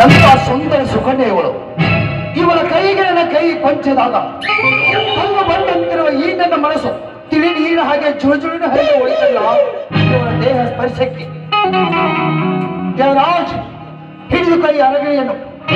ಎಂತ ಸುಂದರ ಸುಕನ್ಯೆ ಇವಳು ಇವಳ ಕೈಗೆ ನನ್ನ ಕೈ ಕೊಂಚದಾಗ ಕಲ್ಲು ಬಂದಂತಿರುವ ಈ ನನ್ನ ಮನಸ್ಸು ತಿಳಿ ನೀರಿನ ಹಾಗೆ ಜುಳುಜುಳಿನ ಹಾಗೆ ಒಳಿತಲ್ಲ ಇವಳ ದೇಹ ಸ್ಪರ್ಶಕ್ಕೆ ದೇವರಾಜ್ ಹಿಡಿದು ಕೈ ಅರಗಿಣಿಯನ್ನು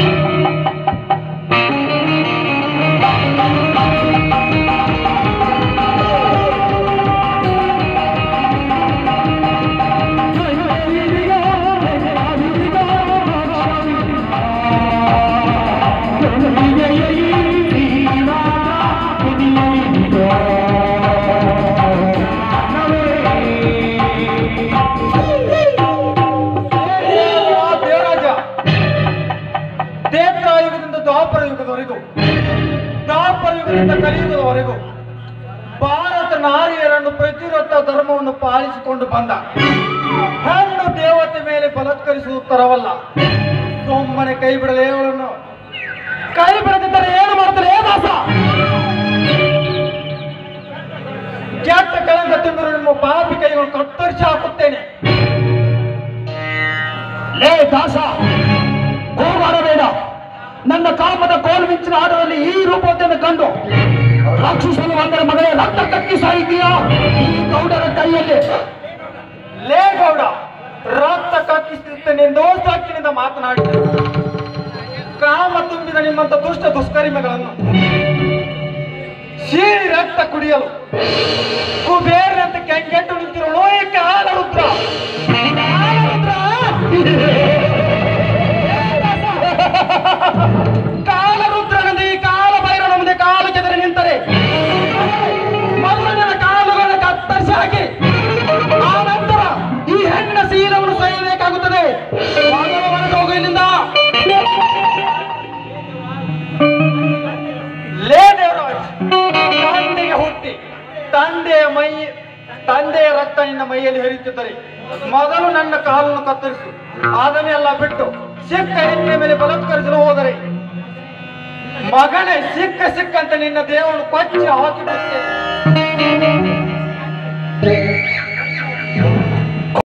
ದೇವರಾಜ ಯುಗದಿಂದ ದ್ವಾಪರ ಯುಗದವರೆಗೂ ದ್ವಾಪರ ಯುಗದಿಂದ ಕಲಿಯುಗದವರೆಗೂ ಭಾರತ ನಾರಿಯರನ್ನು ಪ್ರತಿರೊತ್ತ ಧರ್ಮವನ್ನು ಪಾಲಿಸಿಕೊಂಡು ಬಂದ ಹೆಣ್ಣು ದೇವತೆ ಮೇಲೆ ಬಲತ್ಕರಿಸುವುದು ತರವಲ್ಲ ಸುಮ್ಮನೆ ಕೈ ಬಿಡಲೇ ಅವಳನ್ನು ಕೈ ಬಿಡದಿದ್ದರೆ ಏನು ಮಾಡ್ತಾರೆ ಏನಾಸ ಕೆಟ್ಟ ಕಳಂಕ ತುಂಬಿರುವ ನಿಮ್ಮ ಪಾಪಿ ಕೈಗಳನ್ನು ಕತ್ತರಿಸಿ ಹಾಕುತ್ತೇನೆ ಲೇ ದಾಸ ಹೋಗಾಡಬೇಡ ನನ್ನ ಕಾಮದ ಕೋಲು ಮಿಂಚಿನ ಆಟದಲ್ಲಿ ಈ ರೂಪವನ್ನು ಕಂಡು ರಾಕ್ಷಸನು ಬಂದರೆ ಮಗನೇ ರಕ್ತ ಕಕ್ಕಿ ಸಾಯಿತೀಯಾ ಈ ಗೌಡರ ಕೈಯಲ್ಲಿ ಲೇ ಗೌಡ ರಕ್ತ ಕಕ್ಕಿಸುತ್ತೇನೆಂದು ಸಾಕಿನಿಂದ ಮಾತನಾಡಿದರು ಕಾಮ ತುಂಬಿದ ನಿಮ್ಮಂತ ದುಷ್ಟ ದುಷ್ಕರ್ಮಿಗಳನ್ನು ಸೀಳಿ ರಕ್ತ ಕುಡಿಯಲು ಕುಬೇರನಂತ ಕೆಂಗೆಟ್ಟು ನಿಂತಿರೋಳು ಈ ಕಾಲರುದ್ರ ಕಾಲರುದ್ರ ಕಾಲರುದ್ರನಂದು ಈ ಕಾಲ ಭೈರವನ ಮುಂದೆ ಕಾಲು ಕೆದರಿ ನಿಂತರೆ ಮೊದಲಿನ ಕಾಲುಗಳನ್ನು ಕತ್ತರಿಸಿ ಹಾಕಿ ಆ ನಂತರ ಈ ಹೆಣ್ಣಿನ ಶೀಲವನ್ನು ಸಹಿಸಬೇಕಾಗುತ್ತದೆ ಮೊದಲು ಹೊರಗೆ ಹೋಗು ಇಲ್ಲಿಂದ ಲೇ ದೇವರಾಜ್ ತಂದೆಗೆ ಹುಟ್ಟಿ ತಂದೆಯ ಮೈ ತಂದೆಯ ರಕ್ತ ನಿನ್ನ ಮೈಯಲ್ಲಿ ಹರಿಯುತ್ತಿದ್ದರೆ ಮೊದಲು ನನ್ನ ಕಾಲನ್ನು ಕತ್ತರಿಸು ಅದನ್ನೆಲ್ಲ ಬಿಟ್ಟು ಸಿಕ್ಕ ಹೆಣ್ಣಿನ ಮೇಲೆ ಬಲತ್ಕರಿಸಲು ಹೋದರೆ ಮಗನೇ ಸಿಕ್ಕ ಸಿಕ್ಕಂತ ನಿನ್ನ ದೇವರನ್ನು ಕೊಚ್ಚಿ ಹಾಕಿಬಿಡುತ್ತೇನೆ